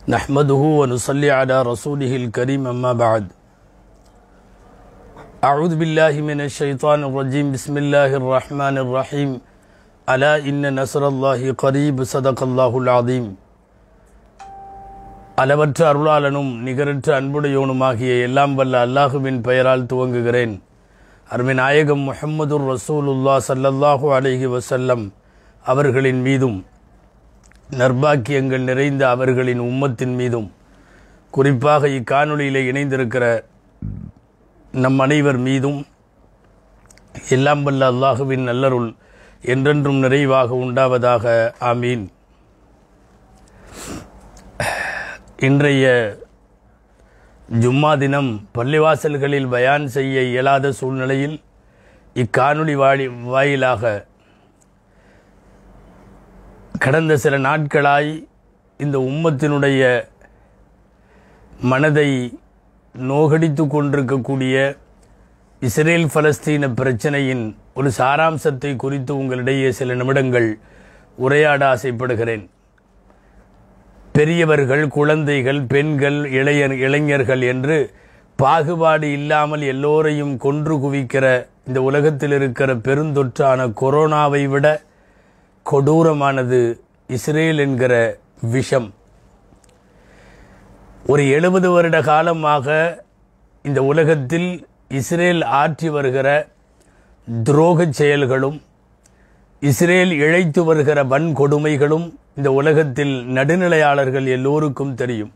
نحمده ونصلي على رسوله الكريم أما بعد أعوذ بالله من الشيطان الرجيم بسم الله الرحمن الرحيم ألا إن نصر الله قريب صدق الله العظيم அளவற்ற அருளாளனும் நிகரற்ற அன்புடையோனுமாகிய எல்லாம் வல்ல அல்லாஹுவின் பெயரால் துவங்குகிறேன் அருமை நாயகம் முஹம்மதுர் ரசூலுல்லா சல்லல்லாஹு அலைஹி வசல்லம் அவர்களின் மீதும் நர்பாக்கியங்கள் நிறைந்த அவர்களின் உம்மத்தின் மீதும் குறிப்பாக இக்காணொளியிலே இணைந்திருக்கிற நம் அனைவர் மீதும் எல்லாம் வல்ல அல்லாஹுவின் நல்லருள் என்றென்றும் நிறைவாக உண்டாவதாக ஆமீன் இன்றைய ஜும்மா தினம் பள்ளிவாசல்களில் பயான் செய்ய இயலாத சூழ்நிலையில் இக்காணொளி வாழி வாயிலாக கடந்த சில நாட்களாய் இந்த உம்மத்தினுடைய மனதை நோகடித்து கொண்டிருக்கக்கூடிய இஸ்ரேல் பலஸ்தீன பிரச்சனையின் ஒரு சாராம்சத்தை குறித்து உங்களிடையே சில நிமிடங்கள் உரையாட ஆசைப்படுகிறேன் பெரியவர்கள் குழந்தைகள் பெண்கள் இளையர் இளைஞர்கள் என்று பாகுபாடு இல்லாமல் எல்லோரையும் கொன்று குவிக்கிற இந்த உலகத்தில் இருக்கிற பெருந்தொற்றான கொரோனாவை விட கொடூரமானது இஸ்ரேல் என்கிற விஷம் ஒரு எழுபது வருட காலமாக இந்த உலகத்தில் இஸ்ரேல் ஆற்றி வருகிற துரோகச் செயல்களும் இஸ்ரேல் இழைத்து வருகிற வன்கொடுமைகளும் இந்த உலகத்தில் நடுநிலையாளர்கள் எல்லோருக்கும் தெரியும்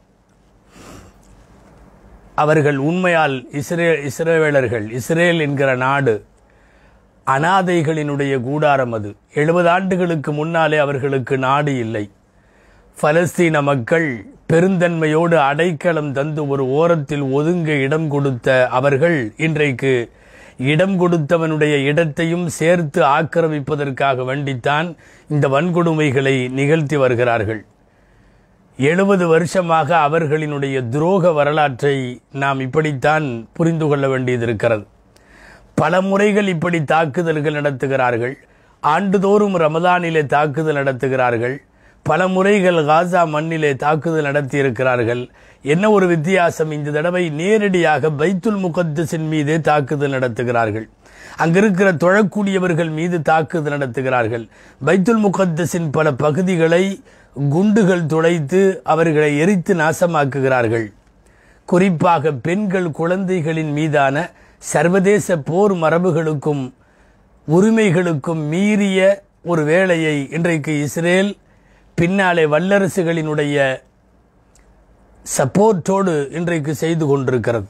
அவர்கள் உண்மையால் இஸ்ரே இஸ்ரேவேலர்கள் இஸ்ரேல் என்கிற நாடு அனாதைகளினுடைய கூடாரம் அது எழுபது ஆண்டுகளுக்கு முன்னாலே அவர்களுக்கு நாடு இல்லை பலஸ்தீன மக்கள் பெருந்தன்மையோடு அடைக்கலம் தந்து ஒரு ஓரத்தில் ஒதுங்க இடம் கொடுத்த அவர்கள் இன்றைக்கு இடம் கொடுத்தவனுடைய இடத்தையும் சேர்த்து ஆக்கிரமிப்பதற்காக வேண்டித்தான் இந்த வன்கொடுமைகளை நிகழ்த்தி வருகிறார்கள் எழுபது வருஷமாக அவர்களினுடைய துரோக வரலாற்றை நாம் இப்படித்தான் புரிந்து கொள்ள வேண்டியது இருக்கிறது பல முறைகள் இப்படி தாக்குதல்கள் நடத்துகிறார்கள் ஆண்டுதோறும் ரமதானிலே தாக்குதல் நடத்துகிறார்கள் பல முறைகள் காசா மண்ணிலே தாக்குதல் நடத்தி இருக்கிறார்கள் என்ன ஒரு வித்தியாசம் இந்த தடவை நேரடியாக பைத்துல் முகத்தஸின் மீதே தாக்குதல் நடத்துகிறார்கள் அங்கிருக்கிற தொழக்கூடியவர்கள் மீது தாக்குதல் நடத்துகிறார்கள் பைத்துல் முகத்தஸின் பல பகுதிகளை குண்டுகள் துளைத்து அவர்களை எரித்து நாசமாக்குகிறார்கள் குறிப்பாக பெண்கள் குழந்தைகளின் மீதான சர்வதேச போர் மரபுகளுக்கும் உரிமைகளுக்கும் மீறிய ஒரு வேலையை இன்றைக்கு இஸ்ரேல் பின்னாலே வல்லரசுகளினுடைய சப்போர்ட்டோடு இன்றைக்கு செய்து கொண்டிருக்கிறது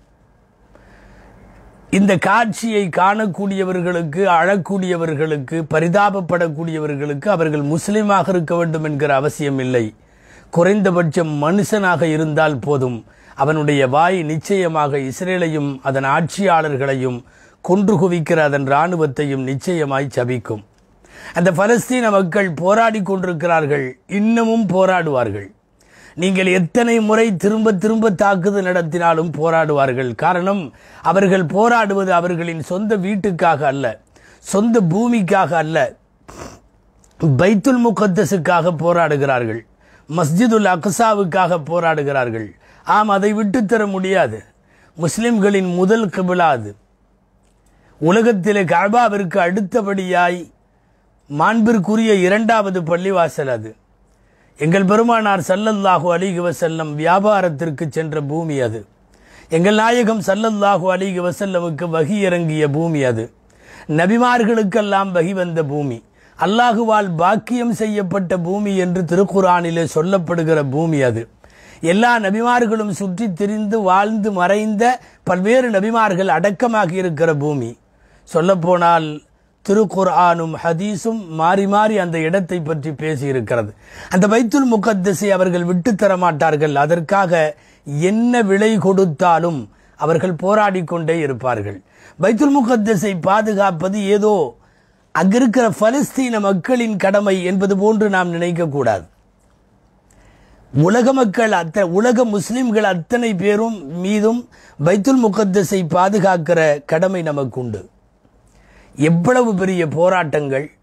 இந்த காட்சியை காணக்கூடியவர்களுக்கு அழக்கூடியவர்களுக்கு பரிதாபப்படக்கூடியவர்களுக்கு அவர்கள் முஸ்லீமாக இருக்க வேண்டும் என்கிற அவசியம் இல்லை குறைந்தபட்சம் மனுஷனாக இருந்தால் போதும் அவனுடைய வாய் நிச்சயமாக இஸ்ரேலையும் அதன் ஆட்சியாளர்களையும் கொன்று குவிக்கிற அதன் இராணுவத்தையும் நிச்சயமாய் சபிக்கும் அந்த பலஸ்தீன மக்கள் போராடி கொண்டிருக்கிறார்கள் இன்னமும் போராடுவார்கள் நீங்கள் எத்தனை முறை திரும்ப திரும்ப தாக்குதல் நடத்தினாலும் போராடுவார்கள் காரணம் அவர்கள் போராடுவது அவர்களின் சொந்த வீட்டுக்காக அல்ல சொந்த பூமிக்காக அல்ல பைத்துல் முகத்தஸுக்காக போராடுகிறார்கள் மஸ்ஜிதுல் அக்சாவுக்காக போராடுகிறார்கள் ஆம் அதை விட்டுத்தர முடியாது முஸ்லிம்களின் முதல் கிபிலா அது உலகத்திலே கபாவிற்கு அடுத்தபடியாய் மாண்பிற்குரிய இரண்டாவது பள்ளிவாசல் அது எங்கள் பெருமானார் சல்லல்லாஹு அலிகு வசல்லம் வியாபாரத்திற்கு சென்ற பூமி அது எங்கள் நாயகம் சல்லல்லாஹு அலிகு வசல்லமுக்கு வகி இறங்கிய பூமி அது நபிமார்களுக்கெல்லாம் வகி வந்த பூமி அல்லாஹுவால் பாக்கியம் செய்யப்பட்ட பூமி என்று திருக்குறானிலே சொல்லப்படுகிற பூமி அது எல்லா நபிமார்களும் சுற்றி திரிந்து வாழ்ந்து மறைந்த பல்வேறு நபிமார்கள் அடக்கமாகி இருக்கிற பூமி சொல்லப்போனால் திருக்குர்ஆனும் ஹதீஸும் மாறி மாறி அந்த இடத்தை பற்றி பேசியிருக்கிறது அந்த பைத்துல் முகத்தஸை அவர்கள் விட்டு தர மாட்டார்கள் அதற்காக என்ன விலை கொடுத்தாலும் அவர்கள் போராடி கொண்டே இருப்பார்கள் பைத்துல் முகத்தஸை பாதுகாப்பது ஏதோ அங்கிருக்கிற பலஸ்தீன மக்களின் கடமை என்பது போன்று நாம் நினைக்கக்கூடாது உலக மக்கள் அத்த உலக முஸ்லிம்கள் அத்தனை பேரும் மீதும் பைத்துல் முகத்தஸை பாதுகாக்கிற கடமை நமக்கு உண்டு எவ்வளவு பெரிய போராட்டங்கள்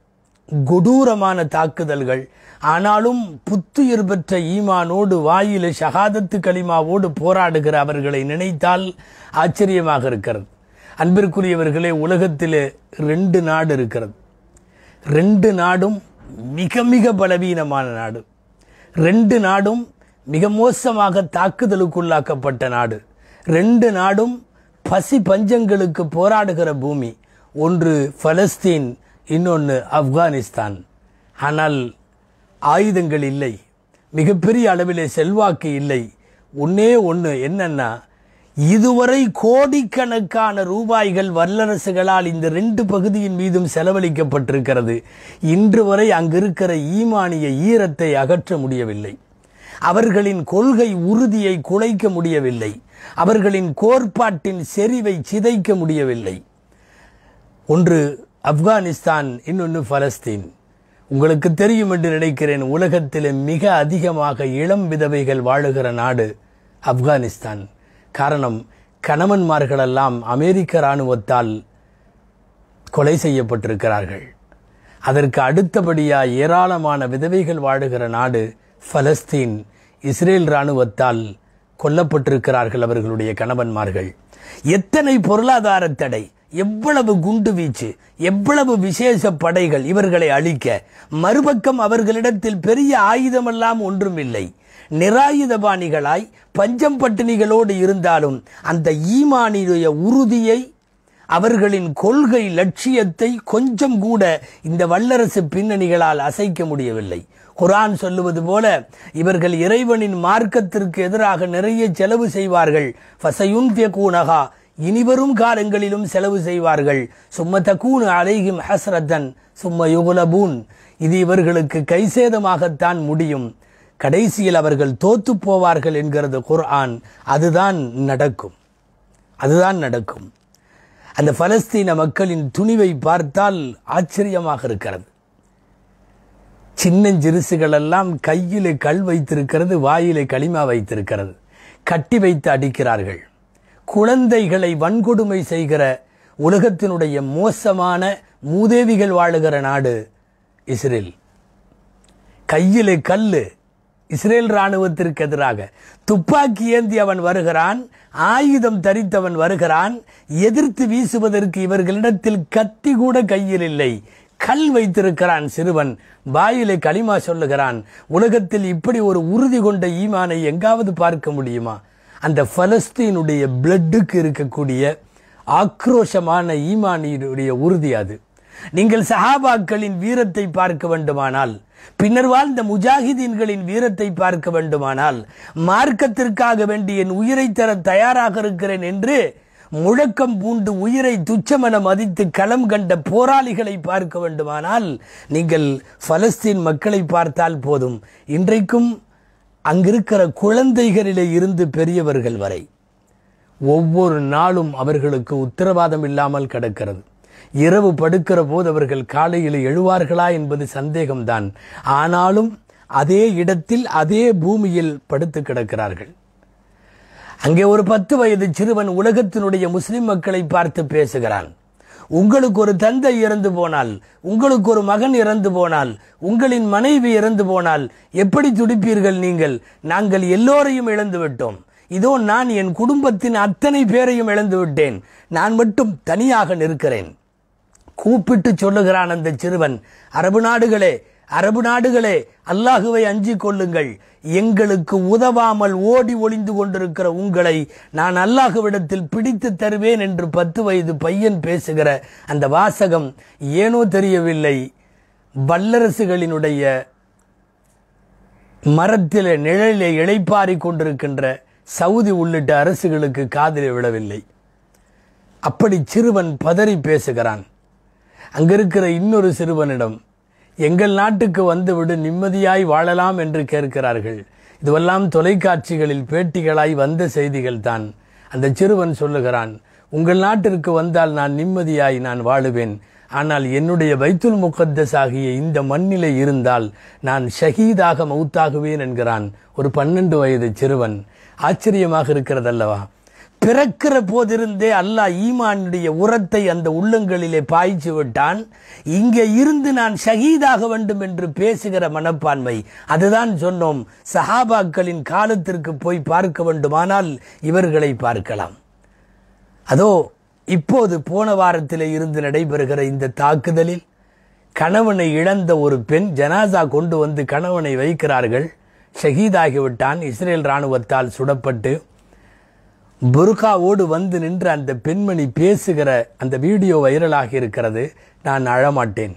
கொடூரமான தாக்குதல்கள் ஆனாலும் புத்துயிர் பெற்ற ஈமானோடு வாயில ஷஹாதத்து கலிமாவோடு போராடுகிற அவர்களை நினைத்தால் ஆச்சரியமாக இருக்கிறது அன்பிற்குரியவர்களே உலகத்திலே ரெண்டு நாடு இருக்கிறது ரெண்டு நாடும் மிக மிக பலவீனமான நாடு ரெண்டு நாடும் மிக மோசமாக தாக்குதலுக்குள்ளாக்கப்பட்ட நாடு ரெண்டு நாடும் பசி பஞ்சங்களுக்கு போராடுகிற பூமி ஒன்று பலஸ்தீன் இன்னொன்று ஆப்கானிஸ்தான் ஆனால் ஆயுதங்கள் இல்லை மிகப்பெரிய அளவிலே செல்வாக்கு இல்லை ஒன்னே ஒன்று என்னன்னா இதுவரை கோடிக்கணக்கான ரூபாய்கள் வல்லரசுகளால் இந்த ரெண்டு பகுதியின் மீதும் செலவழிக்கப்பட்டிருக்கிறது இன்று வரை அங்கிருக்கிற ஈமானிய ஈரத்தை அகற்ற முடியவில்லை அவர்களின் கொள்கை உறுதியை குலைக்க முடியவில்லை அவர்களின் கோட்பாட்டின் செறிவை சிதைக்க முடியவில்லை ஒன்று ஆப்கானிஸ்தான் இன்னொன்று பலஸ்தீன் உங்களுக்கு தெரியும் என்று நினைக்கிறேன் உலகத்தில் மிக அதிகமாக இளம் விதவைகள் வாழுகிற நாடு ஆப்கானிஸ்தான் காரணம் கணவன்மார்களெல்லாம் அமெரிக்க இராணுவத்தால் கொலை செய்யப்பட்டிருக்கிறார்கள் அதற்கு அடுத்தபடியா ஏராளமான விதவைகள் வாழுகிற நாடு பலஸ்தீன் இஸ்ரேல் இராணுவத்தால் கொல்லப்பட்டிருக்கிறார்கள் அவர்களுடைய கணவன்மார்கள் எத்தனை பொருளாதார தடை எவ்வளவு குண்டு வீச்சு எவ்வளவு விசேஷ படைகள் இவர்களை அழிக்க மறுபக்கம் அவர்களிடத்தில் பெரிய ஆயுதமெல்லாம் ஒன்றும் இல்லை நிராயுதபாணிகளாய் பஞ்சம் பட்டினிகளோடு இருந்தாலும் அந்த ஈமானியுடைய உறுதியை அவர்களின் கொள்கை லட்சியத்தை கொஞ்சம் கூட இந்த வல்லரசு பின்னணிகளால் அசைக்க முடியவில்லை குரான் சொல்லுவது போல இவர்கள் இறைவனின் மார்க்கத்திற்கு எதிராக நிறைய செலவு செய்வார்கள் ஃபசயுன்ஃபியகூனகா இனிவரும் காலங்களிலும் செலவு செய்வார்கள் சும்ம தக்கூனு அலைஹிம் ஹஸ்ரத்தன் சும்ம யுகுலபூன் இது இவர்களுக்கு கைசேதமாகத்தான் முடியும் கடைசியில் அவர்கள் தோத்து போவார்கள் என்கிறது குர்ஆன் அதுதான் நடக்கும் அதுதான் நடக்கும் அந்த பலஸ்தீன மக்களின் துணிவை பார்த்தால் ஆச்சரியமாக இருக்கிறது சின்னஞ்சிறுசுகள் எல்லாம் கையிலே கல் வைத்திருக்கிறது வாயிலே களிமா வைத்திருக்கிறது கட்டி வைத்து அடிக்கிறார்கள் குழந்தைகளை வன்கொடுமை செய்கிற உலகத்தினுடைய மோசமான மூதேவிகள் வாழுகிற நாடு இஸ்ரேல் கையிலே கல்லு இஸ்ரேல் ராணுவத்திற்கு எதிராக துப்பாக்கி ஏந்தி அவன் வருகிறான் ஆயுதம் தரித்தவன் வருகிறான் எதிர்த்து வீசுவதற்கு இவர்களிடத்தில் கத்தி கூட கையில் இல்லை கல் வைத்திருக்கிறான் சிறுவன் வாயிலே களிமா சொல்லுகிறான் உலகத்தில் இப்படி ஒரு உறுதி கொண்ட ஈமானை எங்காவது பார்க்க முடியுமா அந்த பலஸ்தீனுடைய பிளட்டுக்கு இருக்கக்கூடிய ஆக்ரோஷமான ஈமானியுடைய உறுதி அது நீங்கள் சஹாபாக்களின் வீரத்தை பார்க்க வேண்டுமானால் பின்னர் வாழ்ந்த முஜாஹிதீன்களின் வீரத்தை பார்க்க வேண்டுமானால் மார்க்கத்திற்காக வேண்டி என் உயிரை தர தயாராக இருக்கிறேன் என்று முழக்கம் பூண்டு உயிரை துச்சமென மதித்து களம் கண்ட போராளிகளை பார்க்க வேண்டுமானால் நீங்கள் பலஸ்தீன் மக்களை பார்த்தால் போதும் இன்றைக்கும் அங்கிருக்கிற குழந்தைகளிலே இருந்து பெரியவர்கள் வரை ஒவ்வொரு நாளும் அவர்களுக்கு உத்தரவாதம் இல்லாமல் கிடக்கிறது இரவு படுக்கிற போது அவர்கள் காலையில் எழுவார்களா என்பது சந்தேகம்தான் ஆனாலும் அதே இடத்தில் அதே பூமியில் படுத்து கிடக்கிறார்கள் அங்கே ஒரு பத்து வயது சிறுவன் உலகத்தினுடைய முஸ்லிம் மக்களை பார்த்து பேசுகிறான் உங்களுக்கு ஒரு தந்தை இறந்து போனால் உங்களுக்கு ஒரு மகன் இறந்து போனால் உங்களின் மனைவி இறந்து போனால் எப்படி துடிப்பீர்கள் நீங்கள் நாங்கள் எல்லோரையும் இழந்து விட்டோம் இதோ நான் என் குடும்பத்தின் அத்தனை பேரையும் இழந்து விட்டேன் நான் மட்டும் தனியாக நிற்கிறேன் கூப்பிட்டு சொல்லுகிறான் அந்த சிறுவன் அரபு நாடுகளே அரபு நாடுகளே அல்லாஹுவை அஞ்சிக் கொள்ளுங்கள் எங்களுக்கு உதவாமல் ஓடி ஒளிந்து கொண்டிருக்கிற உங்களை நான் அல்லாஹுவிடத்தில் பிடித்து தருவேன் என்று பத்து வயது பையன் பேசுகிற அந்த வாசகம் ஏனோ தெரியவில்லை வல்லரசுகளினுடைய மரத்திலே நிழலிலே இளைப்பாரி கொண்டிருக்கின்ற சவுதி உள்ளிட்ட அரசுகளுக்கு காதிலே விழவில்லை அப்படி சிறுவன் பதறி பேசுகிறான் அங்கிருக்கிற இன்னொரு சிறுவனிடம் எங்கள் நாட்டுக்கு வந்துவிடு நிம்மதியாய் வாழலாம் என்று கேட்கிறார்கள் இதுவெல்லாம் தொலைக்காட்சிகளில் பேட்டிகளாய் வந்த செய்திகள் தான் அந்த சிறுவன் சொல்லுகிறான் உங்கள் நாட்டிற்கு வந்தால் நான் நிம்மதியாய் நான் வாழுவேன் ஆனால் என்னுடைய பைத்துல் முகத்தஸ் ஆகிய இந்த மண்ணிலே இருந்தால் நான் ஷஹீதாக மௌத்தாகுவேன் என்கிறான் ஒரு பன்னெண்டு வயது சிறுவன் ஆச்சரியமாக இருக்கிறதல்லவா பிறக்கிற போதிருந்தே அல்லாஹ் ஈமானுடைய உரத்தை அந்த உள்ளங்களிலே பாய்ச்சி விட்டான் இங்கே இருந்து நான் ஷஹீதாக வேண்டும் என்று பேசுகிற மனப்பான்மை அதுதான் சொன்னோம் சஹாபாக்களின் காலத்திற்கு போய் பார்க்க வேண்டுமானால் இவர்களை பார்க்கலாம் அதோ இப்போது போன வாரத்தில் இருந்து நடைபெறுகிற இந்த தாக்குதலில் கணவனை இழந்த ஒரு பெண் ஜனாசா கொண்டு வந்து கணவனை வைக்கிறார்கள் ஷஹீதாகிவிட்டான் இஸ்ரேல் இராணுவத்தால் சுடப்பட்டு புர்காவோடு வந்து நின்று அந்த பெண்மணி பேசுகிற அந்த வீடியோ வைரலாகி இருக்கிறது நான் அழமாட்டேன்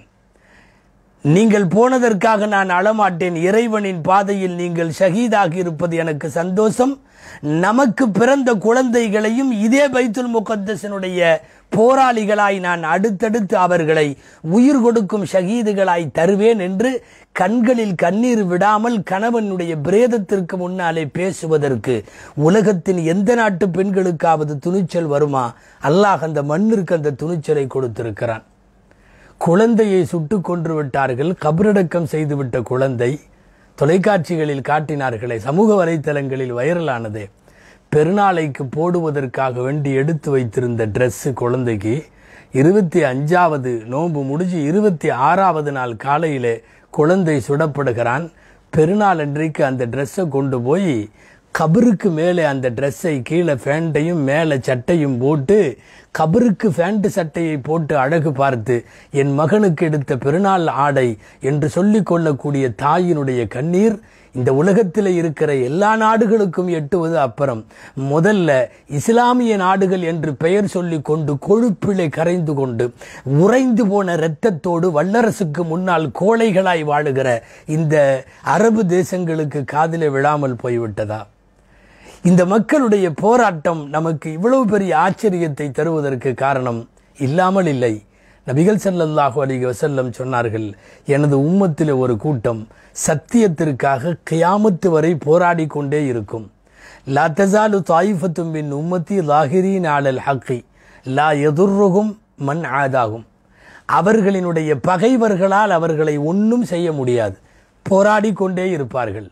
நீங்கள் போனதற்காக நான் அழமாட்டேன் இறைவனின் பாதையில் நீங்கள் ஷஹீதாகி இருப்பது எனக்கு சந்தோஷம் நமக்கு பிறந்த குழந்தைகளையும் இதே பைத்துல் முகத்தசனுடைய போராளிகளாய் நான் அடுத்தடுத்து அவர்களை உயிர் கொடுக்கும் ஷஹீதுகளாய் தருவேன் என்று கண்களில் கண்ணீர் விடாமல் கணவனுடைய பிரேதத்திற்கு முன்னாலே பேசுவதற்கு உலகத்தின் எந்த நாட்டு பெண்களுக்காவது துணிச்சல் வருமா அல்லாஹ் அந்த மண்ணிற்கு அந்த துணிச்சலை கொடுத்திருக்கிறான் குழந்தையை சுட்டு கொன்று விட்டார்கள் கபரடக்கம் செய்துவிட்ட குழந்தை தொலைக்காட்சிகளில் காட்டினார்களே சமூக வலைத்தளங்களில் வைரலானது பெருநாளைக்கு போடுவதற்காக வேண்டி எடுத்து வைத்திருந்த ட்ரெஸ்ஸு குழந்தைக்கு இருபத்தி அஞ்சாவது நோன்பு முடிஞ்சு இருபத்தி ஆறாவது நாள் காலையிலே குழந்தை சுடப்படுகிறான் பெருநாள் அன்றைக்கு அந்த ட்ரெஸ்ஸை கொண்டு போய் கபருக்கு மேலே அந்த ட்ரெஸ்ஸை கீழே ஃபேண்ட்டையும் மேலே சட்டையும் போட்டு கபருக்கு ஃபேண்ட் சட்டையை போட்டு அழகு பார்த்து என் மகனுக்கு எடுத்த பெருநாள் ஆடை என்று சொல்லிக் கொள்ளக்கூடிய தாயினுடைய கண்ணீர் இந்த உலகத்தில் இருக்கிற எல்லா நாடுகளுக்கும் எட்டுவது அப்புறம் முதல்ல இஸ்லாமிய நாடுகள் என்று பெயர் சொல்லி கொண்டு கொழுப்பிலே கரைந்து கொண்டு உறைந்து போன இரத்தத்தோடு வல்லரசுக்கு முன்னால் கோழைகளாய் வாழுகிற இந்த அரபு தேசங்களுக்கு காதிலே விழாமல் போய்விட்டதா இந்த மக்களுடைய போராட்டம் நமக்கு இவ்வளவு பெரிய ஆச்சரியத்தை தருவதற்கு காரணம் இல்லாமல் இல்லை நபிகள் ஸல்லல்லாஹு அலைஹி வஸல்லம் சொன்னார்கள் எனது உம்மத்தில் ஒரு கூட்டம் சத்தியத்திற்காக கியாமத்து வரை போராடி கொண்டே இருக்கும் லா தசாலு தாயிஃபத்தும் பின் உம்மத்தி லாஹிரீன் ஆலல் ஹக்கி லா எதுர்ருகும் மண் ஆதாகும் அவர்களினுடைய பகைவர்களால் அவர்களை ஒன்றும் செய்ய முடியாது போராடி கொண்டே இருப்பார்கள்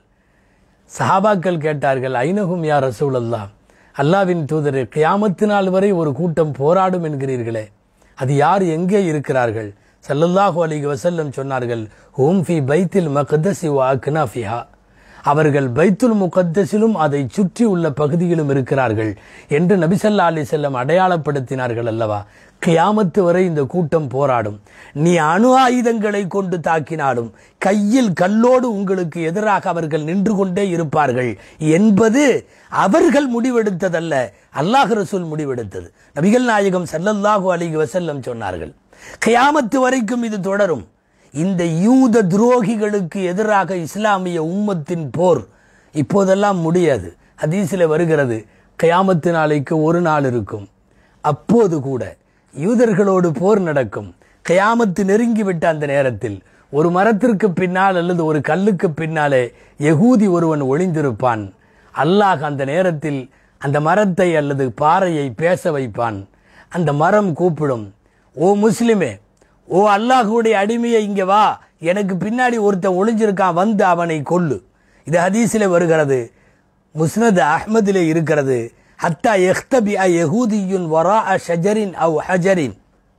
சஹாபாக்கள் கேட்டார்கள் ஐநகும் யா ரசூலல்லா அல்லாவின் தூதர் கியாமத்து நாள் வரை ஒரு கூட்டம் போராடும் என்கிறீர்களே அது யார் எங்கே இருக்கிறார்கள் ஸல்லல்லாஹு அலைஹி வஸல்லம் சொன்னார்கள் ஹூம் ஃபி பைத்தில் மக்தசி வ அக்னாஃபிஹா அவர்கள் பைத்துல் முகத்தஸிலும் அதை சுற்றி உள்ள பகுதியிலும் இருக்கிறார்கள் என்று நபிசல்லா அலி செல்லம் அடையாளப்படுத்தினார்கள் அல்லவா கியாமத்து வரை இந்த கூட்டம் போராடும் நீ அணு ஆயுதங்களை கொண்டு தாக்கினாலும் கையில் கல்லோடு உங்களுக்கு எதிராக அவர்கள் நின்று கொண்டே இருப்பார்கள் என்பது அவர்கள் முடிவெடுத்ததல்ல அல்லாஹ் ரசூல் முடிவெடுத்தது நபிகள் நாயகம் ஸல்லல்லாஹு அலைஹி வஸல்லம் சொன்னார்கள் கியாமத்து வரைக்கும் இது தொடரும் இந்த யூத துரோகிகளுக்கு எதிராக இஸ்லாமிய உம்மத்தின் போர் இப்போதெல்லாம் முடியாது ஹதீஸில் வருகிறது கயாமத்து நாளைக்கு ஒரு நாள் இருக்கும் அப்போது கூட யூதர்களோடு போர் நடக்கும் கயாமத்து நெருங்கிவிட்ட அந்த நேரத்தில் ஒரு மரத்திற்கு பின்னால் அல்லது ஒரு கல்லுக்கு பின்னாலே யகூதி ஒருவன் ஒளிந்திருப்பான் அல்லாஹ் அந்த நேரத்தில் அந்த மரத்தை அல்லது பாறையை பேச வைப்பான் அந்த மரம் கூப்பிடும் ஓ முஸ்லிமே ஓ அல்லாஹுடைய அடிமையை இங்கே வா எனக்கு பின்னாடி ஒருத்தன் ஒளிஞ்சிருக்கான் வந்து அவனை கொல்லு இது ஹதீஸில் வருகிறது முஸ்னத் அஹ்மதிலே இருக்கிறது ஹத்தா எஹ்தபி அ யஹூதியுன் வரா அ ஷஜரின் அவ் ஹஜரின்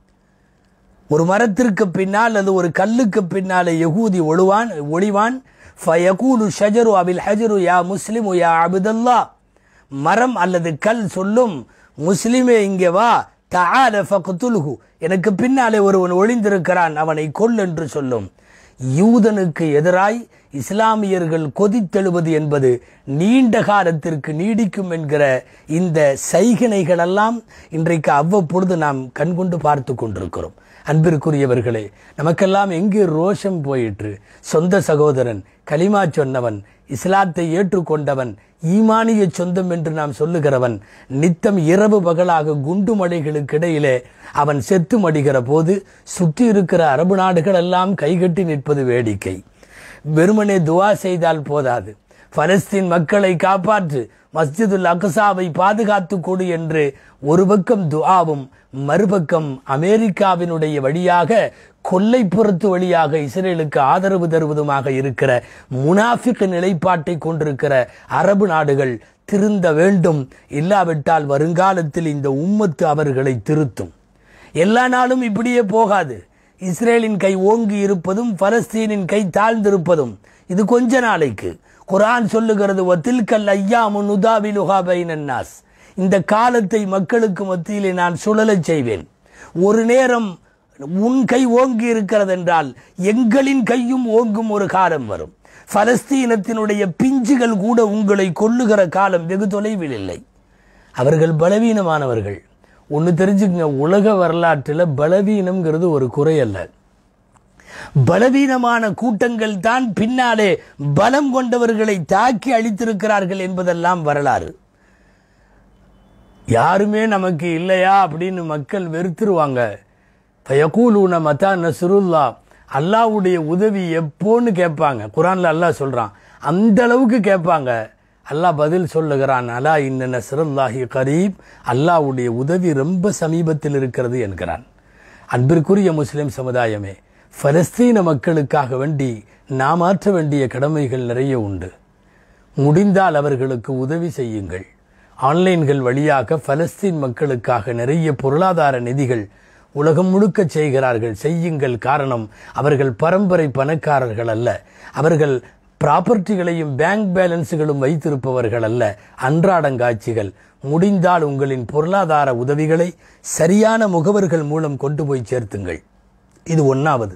ஒரு மரத்திற்கு பின்னால் அல்லது ஒரு கல்லுக்கு பின்னாலே யகூதி ஒழுவான் ஒளிவான் ஃபயகூலு ஷஜரு அபில் ஹஜரு யா முஸ்லிமு யா அபுதல்லா மரம் அல்லது கல் சொல்லும் முஸ்லிமே இங்கே வா தஆல ஃபக்துல்ஹு எனக்கு பின்னாலே ஒருவன் ஒளிந்திருக்கிறான் அவனை கொல் என்று சொல்லும் யூதனுக்கு எதிராய் இஸ்லாமியர்கள் கொதித்தெழுவது என்பது நீண்ட காலத்திற்கு நீடிக்கும் என்கிற இந்த சைகனைகளெல்லாம் இன்றைக்கு அவ்வப்பொழுது நாம் கண்கொண்டு பார்த்து கொண்டிருக்கிறோம் அன்பிற்குரியவர்களே நமக்கெல்லாம் எங்கே ரோஷம் போயிற்று சொந்த சகோதரன் கலிமா சொன்னவன் இஸ்லாத்தை ஏற்றுக்கொண்டவன் ஈமானிய சொந்தம் என்று நாம் சொல்லுகிறவன் நித்தம் இரவு பகலாக குண்டு மடைகளுக்கு இடையிலே அவன் செத்து மடிகிற போது சுற்றி இருக்கிற அரபு நாடுகள் எல்லாம் கைகட்டி நிற்பது வேடிக்கை வெறுமனே துவா செய்தால் போதாது பலஸ்தீன் மக்களை காப்பாற்று மஸ்ஜிதுல் அக்சாவை பாதுகாத்து கொடு என்று ஒரு பக்கம் துஆவும் மறுபக்கம் அமெரிக்காவினுடைய வழியாக கொல்லைப்புறத்து வழியாக இஸ்ரேலுக்கு ஆதரவு தருவதுமாக இருக்கிற முனாஃபிக் நிலைப்பாட்டை கொண்டிருக்கிற அரபு நாடுகள் திருந்த வேண்டும் இல்லாவிட்டால் வருங்காலத்தில் இந்த உம்மத்து அவர்களை திருத்தும் எல்லா நாளும் இப்படியே போகாது இஸ்ரேலின் கை ஓங்கி இருப்பதும் பலஸ்தீனின் கை தாழ்ந்திருப்பதும் இது கொஞ்ச நாளைக்கு குரான் சொல்லுகிறது ஒத்தில்கல் ஐயாமு நுதாவிலுகா பைனன்னாஸ் இந்த காலத்தை மக்களுக்கு மத்தியிலே நான் சுழலச் செய்வேன் ஒரு நேரம் உன் கை ஓங்கி இருக்கிறது என்றால் எங்களின் கையும் ஓங்கும் ஒரு காலம் வரும் பலஸ்தீனத்தினுடைய பிஞ்சுகள் கூட உங்களை கொல்லுகிற காலம் வெகு தொலைவில் இல்லை அவர்கள் பலவீனமானவர்கள் ஒன்று தெரிஞ்சுக்கங்க உலக வரலாற்றில் பலவீனம்ங்கிறது ஒரு குறை அல்ல பலவீனமான கூட்டங்கள் தான் பின்னாலே பலம் கொண்டவர்களை தாக்கி அழித்திருக்கிறார்கள் என்பதெல்லாம் வரலாறு யாருமே நமக்கு இல்லையா அப்படின்னு மக்கள் வெறுத்துருவாங்க ஃபயகூலூன மதா நஸ்ருல்லா அல்லாவுடைய உதவி எப்போன்னு கேட்பாங்க குரான்ல அல்லாஹ் சொல்றான் அந்த அளவுக்கு கேட்பாங்க அல்லாஹ் பதில் சொல்லுகிறான் அலா இன்ன நஸ்ருல்லாஹி கரீப் அல்லாவுடைய உதவி ரொம்ப சமீபத்தில் இருக்கிறது என்கிறான் அன்பிற்குரிய முஸ்லிம் சமுதாயமே பலஸ்தீன மக்களுக்காக வேண்டி நாம் ஆற்ற வேண்டிய கடமைகள் நிறைய உண்டு முடிந்தால் அவர்களுக்கு உதவி செய்யுங்கள் ஆன்லைன்கள் வழியாக பலஸ்தீன் மக்களுக்காக நிறைய பொருளாதார நிதிகள் உலகம் முழுக்க செய்கிறார்கள் செய்யுங்கள் காரணம் அவர்கள் பரம்பரை பணக்காரர்கள் அல்ல அவர்கள் ப்ராப்பர்ட்டிகளையும் பேங்க் பேலன்ஸுகளும் வைத்திருப்பவர்கள் அல்ல அன்றாடங்காட்சிகள் முடிந்தால் உங்களின் பொருளாதார உதவிகளை சரியான முகவர்கள் மூலம் கொண்டு போய் சேர்த்துங்கள் இது ஒன்றாவது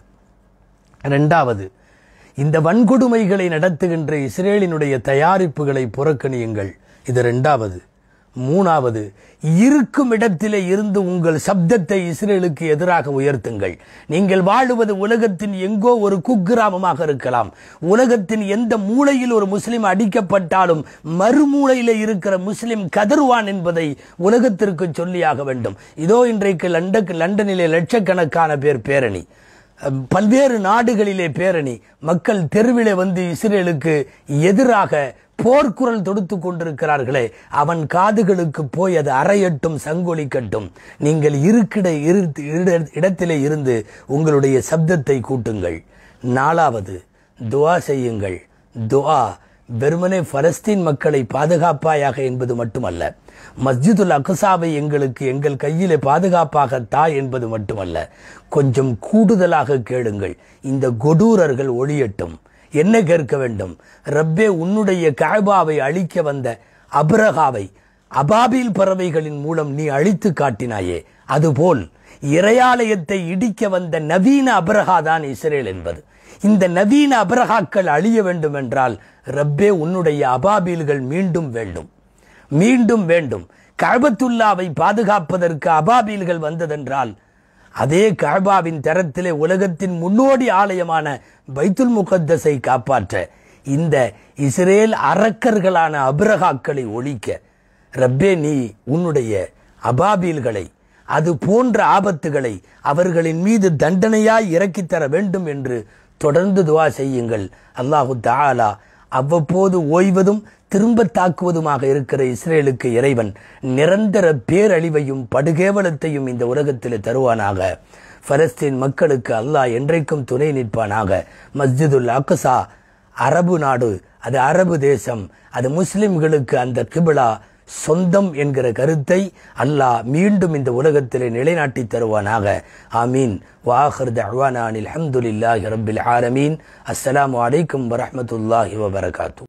ரெண்டாவது இந்த வன்கொடுமைகளை நடத்துகின்ற இஸ்ரேலினுடைய தயாரிப்புகளை புறக்கணியுங்கள் இது ரெண்டாவது மூணாவது இருக்கும் இடத்திலே இருந்து உங்கள் சப்தத்தை இஸ்ரேலுக்கு எதிராக உயர்த்துங்கள் நீங்கள் வாழுவது உலகத்தின் எங்கோ ஒரு குக்கிராமமாக இருக்கலாம் உலகத்தின் எந்த மூலையில் ஒரு முஸ்லிம் அடிக்கப்பட்டாலும் மறுமூலையில் இருக்கிற முஸ்லிம் கதறுவான் என்பதை உலகத்திற்கு சொல்லியாக வேண்டும் இதோ இன்றைக்கு லண்டன் லண்டனிலே லட்சக்கணக்கான பேர் பேரணி பல்வேறு நாடுகளிலே பேரணி மக்கள் தெருவிலே வந்து இஸ்ரேலுக்கு எதிராக போர்க்குரல் தொடுத்து கொண்டிருக்கிறார்களே அவன் காதுகளுக்கு போய் அது அறையட்டும் சங்கொலிக்கட்டும் நீங்கள் இருக்கிட இடத்திலே இருந்து உங்களுடைய சப்தத்தை கூட்டுங்கள் நாலாவது துவா செய்யுங்கள் துவா வெறுமனே பலஸ்தீன் மக்களை பாதுகாப்பாயாக என்பது மட்டுமல்ல மஸ்ஜிதுல் அக்சாவை எங்களுக்கு எங்கள் கையிலே பாதுகாப்பாக தா என்பது மட்டுமல்ல கொஞ்சம் கூடுதலாக கேளுங்கள் இந்த கொடூரர்கள் ஒளியட்டும் என்ன கேட்க வேண்டும் ரப்பே உன்னுடைய காபாவை அழிக்க வந்த அப்ரஹாவை அபாபில் பறவைகளின் மூலம் நீ அழித்து காட்டினாயே அதுபோல் இறையாலயத்தை இடிக்க வந்த நவீன அபரகா தான் இஸ்ரேல் என்பது இந்த நவீன அபரகாக்கள் அழிய வேண்டும் என்றால் ரப்பே உன்னுடைய அபாபீல்கள் மீண்டும் வேண்டும் மீண்டும் வேண்டும் கழபத்துல்லாவை பாதுகாப்பதற்கு அபாபீல்கள் வந்ததென்றால் அதே கழபாவின் தரத்திலே உலகத்தின் முன்னோடி ஆலயமான பைத்துல் முகத்தஸை காப்பாற்ற இந்த இஸ்ரேல் அரக்கர்களான அபிரகாக்களை ஒழிக்க ரப்பே நீ உன்னுடைய அபாபீல்களை அது போன்ற ஆபத்துகளை அவர்களின் மீது தண்டனையாய் இறக்கித் தர வேண்டும் என்று தொடர்ந்து துவா செய்யுங்கள் அல்லாஹு தாலா அவ்வப்போது ஓய்வதும் திரும்ப தாக்குவதுமாக இருக்கிற இஸ்ரேலுக்கு இறைவன் நிரந்தர பேரழிவையும் படுகேவலத்தையும் இந்த உலகத்தில் தருவானாக பலஸ்தீன் மக்களுக்கு அல்லாஹ் என்றைக்கும் துணை நிற்பானாக மஸ்ஜிதுல் அக்சா அரபு நாடு அது அரபு தேசம் அது முஸ்லிம்களுக்கு அந்த கிபிலா சொந்தம் என்கிற கருத்தை அல்லாஹ் மீண்டும் இந்த உலகத்திலே நிலைநாட்டி தருவானாக ஆமீன் வாஹர் தவானானில் அஹமதுல்லாஹி ரபில் ஆலமீன் அஸ்ஸலாமு அலைக்கும் வரஹமத்துல்லாஹி வபரகாத்து